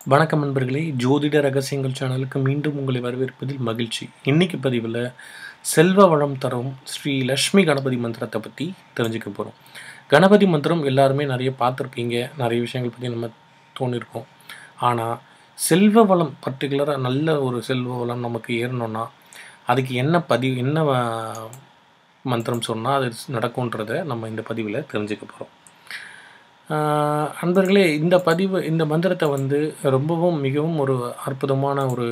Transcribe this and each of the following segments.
வணக்கம் நண்பர்களே ஜோதிட ரகசியங்கள் சேனலுக்கு மீண்டும் உங்களை வரவேற்பதில் மகிழ்ச்சி இன்னைக்கு பதிவில் செல்வ வளம் தரும் ஸ்ரீ லக்ஷ்மி கணபதி மந்திரத்தை பற்றி தெரிஞ்சுக்க போகிறோம் கணபதி மந்திரம் எல்லாருமே நிறைய பார்த்துருப்பீங்க நிறைய விஷயங்கள் பற்றி நம்ம தோணியிருக்கோம் ஆனால் செல்வ வளம் பர்டிகுலராக நல்ல ஒரு செல்வ வளம் நமக்கு ஏறணும்னா அதுக்கு என்ன பதிவு என்ன அஹ், மந்திரம் சொன்னால் அது நடக்கும்ன்றதை நம்ம இந்த பதிவில் தெரிஞ்சுக்க போகிறோம் ஆஹ் அன்பர்களே இந்த பதிவு இந்த மந்திரத்தை வந்து ரொம்பவும் மிகவும் ஒரு அற்புதமான ஒரு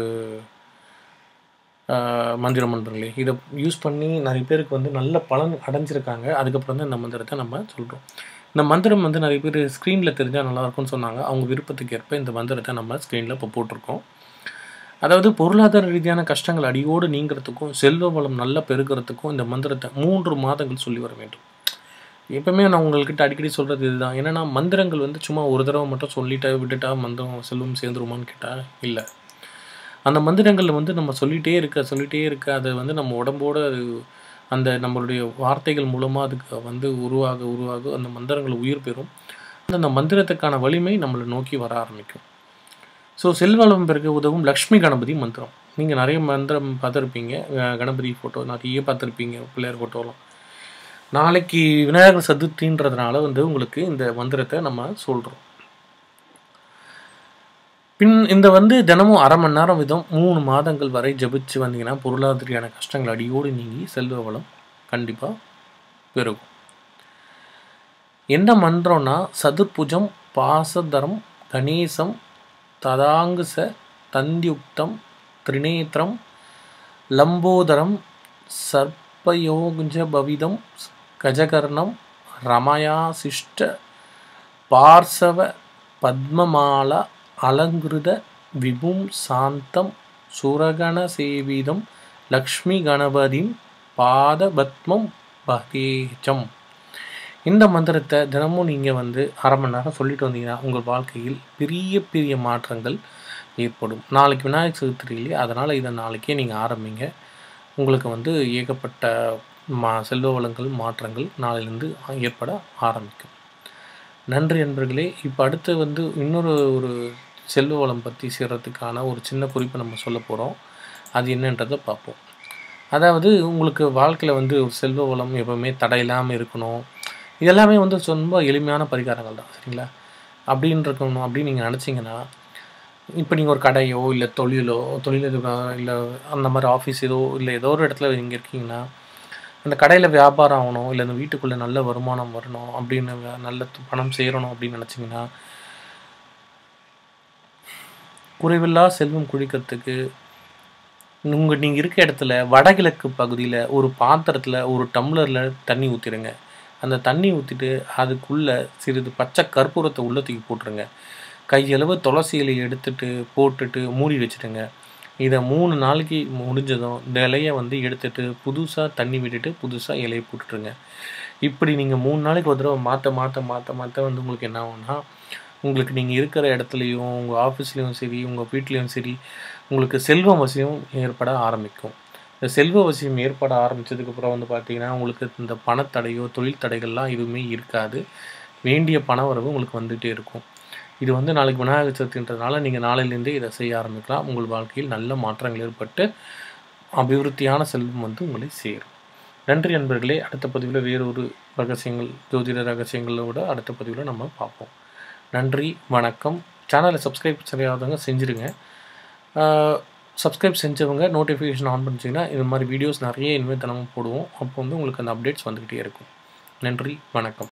ஆஹ் மந்திரம் நண்பர்களே இதை யூஸ் பண்ணி நிறைய பேருக்கு வந்து நல்ல பலன் அடைஞ்சிருக்காங்க அதுக்கப்புறம் தான் இந்த மந்திரத்தை நம்ம சொல்கிறோம் இந்த மந்திரம் வந்து நிறைய பேர் ஸ்க்ரீனில் தெரிஞ்சால் நல்லாயிருக்கும்னு சொன்னாங்க அவங்க விருப்பத்துக்கு ஏற்ப இந்த மந்திரத்தை நம்ம ஸ்க்ரீனில் இப்போ போட்டிருக்கோம் அதாவது பொருளாதார ரீதியான கஷ்டங்கள் அடியோடு நீங்கிறதுக்கும் செல்வ வளம் நல்லா பெருக்கிறதுக்கும் இந்த மந்திரத்தை மூன்று மாதங்கள் சொல்லி வர வேண்டும் எப்பவுமே நான் உங்கள்கிட்ட அடிக்கடி சொல்கிறது இதுதான் என்னென்னா மந்திரங்கள் வந்து சும்மா ஒரு தடவை மட்டும் சொல்லிட்டா விட்டுட்டா மந்திரம் செல்வம் சேர்ந்துருமான்னு கேட்டால் இல்லை அந்த மந்திரங்கள் வந்து நம்ம சொல்லிகிட்டே இருக்க சொல்லிகிட்டே இருக்க அதை வந்து நம்ம உடம்போட அது அந்த நம்மளுடைய வார்த்தைகள் மூலமாக அதுக்கு வந்து உருவாக உருவாக அந்த மந்திரங்கள் உயிர் பெறும் அந்த மந்திரத்துக்கான வலிமை நம்மளை நோக்கி வர ஆரம்பிக்கும் ஸோ செல்வளம் பெருக்க உதவும் லக்ஷ்மி கணபதி மந்திரம் நீங்கள் நிறைய மந்திரம் பார்த்துருப்பீங்க அஹ் கணபதி ஃபோட்டோ நிறைய பார்த்துருப்பீங்க பிள்ளையார் ஃபோட்டோலாம் நாளைக்கு விநாயகர் சதுர்த்தின்றதுனால வந்து உங்களுக்கு இந்த மந்திரத்தை நம்ம சொல்கிறோம் பின் இந்த வந்து தினமும் அரை மணி நேரம் விதம் மூணு மாதங்கள் வரை ஜபிச்சு வந்தீங்கன்னா பொருளாதாரியான கஷ்டங்கள் அடியோடு நீங்கி செல்வ வளம் கண்டிப்பாக பெருகும் என்ன மந்திரம்னா சதுர்புஜம் பாசதரம் கணேசம் ததாங்குச தந்தியுக்தம் திரிநேத்திரம் லம்போதரம் சர்ப்பயோகுஞ்ச பவிதம் கஜகர்ணம் ரமயாசிஷ்ட பார்சவ பத்மமாலா அலங்கிருத விபும் சாந்தம் சுரகண சேவிதம் லக்ஷ்மி கணபதிம் பாதபத்மம் பகேஜம் இந்த மந்திரத்தை தினமும் நீங்கள் வந்து அரை மணி நேரம் சொல்லிட்டு வந்தீங்கன்னா உங்கள் வாழ்க்கையில் பெரிய பெரிய மாற்றங்கள் ஏற்படும் நாளைக்கு விநாயகர் சதுர்த்தி இல்லையா அதனால் இதை நாளைக்கே நீங்கள் ஆரம்பிங்க உங்களுக்கு வந்து ஏகப்பட்ட மா செல்வ வளங்கள் மாற்றங்கள் நாளையிலேருந்து ஏற்பட ஆரம்பிக்கும் நன்றி நண்பர்களே இப்போ அடுத்து வந்து இன்னொரு ஒரு செல்வ வளம் பற்றி சேர்றதுக்கான ஒரு சின்ன குறிப்பை நம்ம சொல்ல போகிறோம் அது என்னன்றதை பார்ப்போம் அதாவது உங்களுக்கு வாழ்க்கையில் வந்து ஒரு செல்வ வளம் எப்போவுமே தடையில்லாமல் இருக்கணும் இதெல்லாமே வந்து ரொம்ப எளிமையான பரிகாரங்கள் தான் சரிங்களா அப்படின்னு இருக்கணும் அப்படின்னு நீங்கள் நினச்சிங்கன்னா இப்போ நீங்கள் ஒரு கடையோ இல்லை தொழிலோ தொழில் இல்லை அந்த மாதிரி ஆஃபீஸ் ஏதோ இல்லை ஏதோ ஒரு இடத்துல நீங்கள் இருக்கீங்கன்னா அந்த கடையில் வியாபாரம் ஆகணும் இல்லை அந்த வீட்டுக்குள்ளே நல்ல வருமானம் வரணும் அப்படின்னு வே- நல்ல து- பணம் சேரணும் அப்படின்னு நினச்சிங்கன்னா குறைவில்லா செல்வம் குழிக்கிறதுக்கு உங்கள் நீங்கள் இருக்க இடத்துல வடகிழக்கு பகுதியில் ஒரு பாத்திரத்தில் ஒரு டம்ளரில் தண்ணி ஊற்றிடுங்க அந்த தண்ணி ஊற்றிட்டு அதுக்குள்ளே சிறிது பச்சை கற்பூரத்தை உள்ள தூக்கி போட்டுருங்க கையளவு துளசி இலையை எடுத்துட்டு போட்டுட்டு மூடி வச்சுடுங்க இதை மூணு நாளைக்கு முடிஞ்சதும் இந்த இலையை வந்து எடுத்துட்டு புதுசாக தண்ணி விட்டுட்டு புதுசாக இலையை போட்டுட்டுருங்க இப்படி நீங்கள் மூணு நாளைக்கு ஒரு தடவை மாற்ற மாற்ற மாற்ற மாற்ற வந்து உங்களுக்கு என்ன ஆகும்னா உங்களுக்கு நீங்கள் இருக்கிற இடத்துலையும் உங்கள் ஆஃபீஸ்லேயும் சரி உங்கள் வீட்லேயும் சரி உங்களுக்கு செல்வ வசியம் ஏற்பட ஆரம்பிக்கும் இந்த செல்வ வசியம் ஏற்பட ஆரம்பிச்சதுக்கப்புறம் வந்து பார்த்தீங்கன்னா உங்களுக்கு இந்த பணத்தடையோ தொழில் தடைகள்லாம் எதுவுமே இருக்காது வேண்டிய பண வரவு உங்களுக்கு வந்துகிட்டே இருக்கும் இது வந்து நாளைக்கு விநாயகர் சதுர்த்தின்றதுனால நீங்கள் நாளையிலேருந்தே இதை செய்ய ஆரம்பிக்கலாம் உங்கள் வாழ்க்கையில் நல்ல மாற்றங்கள் ஏற்பட்டு அபிவிருத்தியான செல்வம் வந்து உங்களை சேரும் நன்றி நண்பர்களே அடுத்த பதிவில் வேறு ஒரு ரகசியங்கள் ஜோதிட ரகசியங்களோட அடுத்த பதிவில் நம்ம பார்ப்போம் நன்றி வணக்கம் சேனலை சப்ஸ்கிரைப் செய்யாதவங்க செஞ்சுருங்க சப்ஸ்கிரைப் செஞ்சவங்க நோட்டிஃபிகேஷன் ஆன் பண்ணிச்சிங்கன்னா இது மாதிரி வீடியோஸ் நிறைய இனிமேல் தினமும் போடுவோம் அப்போ வந்து உங்களுக்கு அந்த அப்டேட்ஸ் வந்துக்கிட்டே இருக்கும் நன்றி வணக்கம்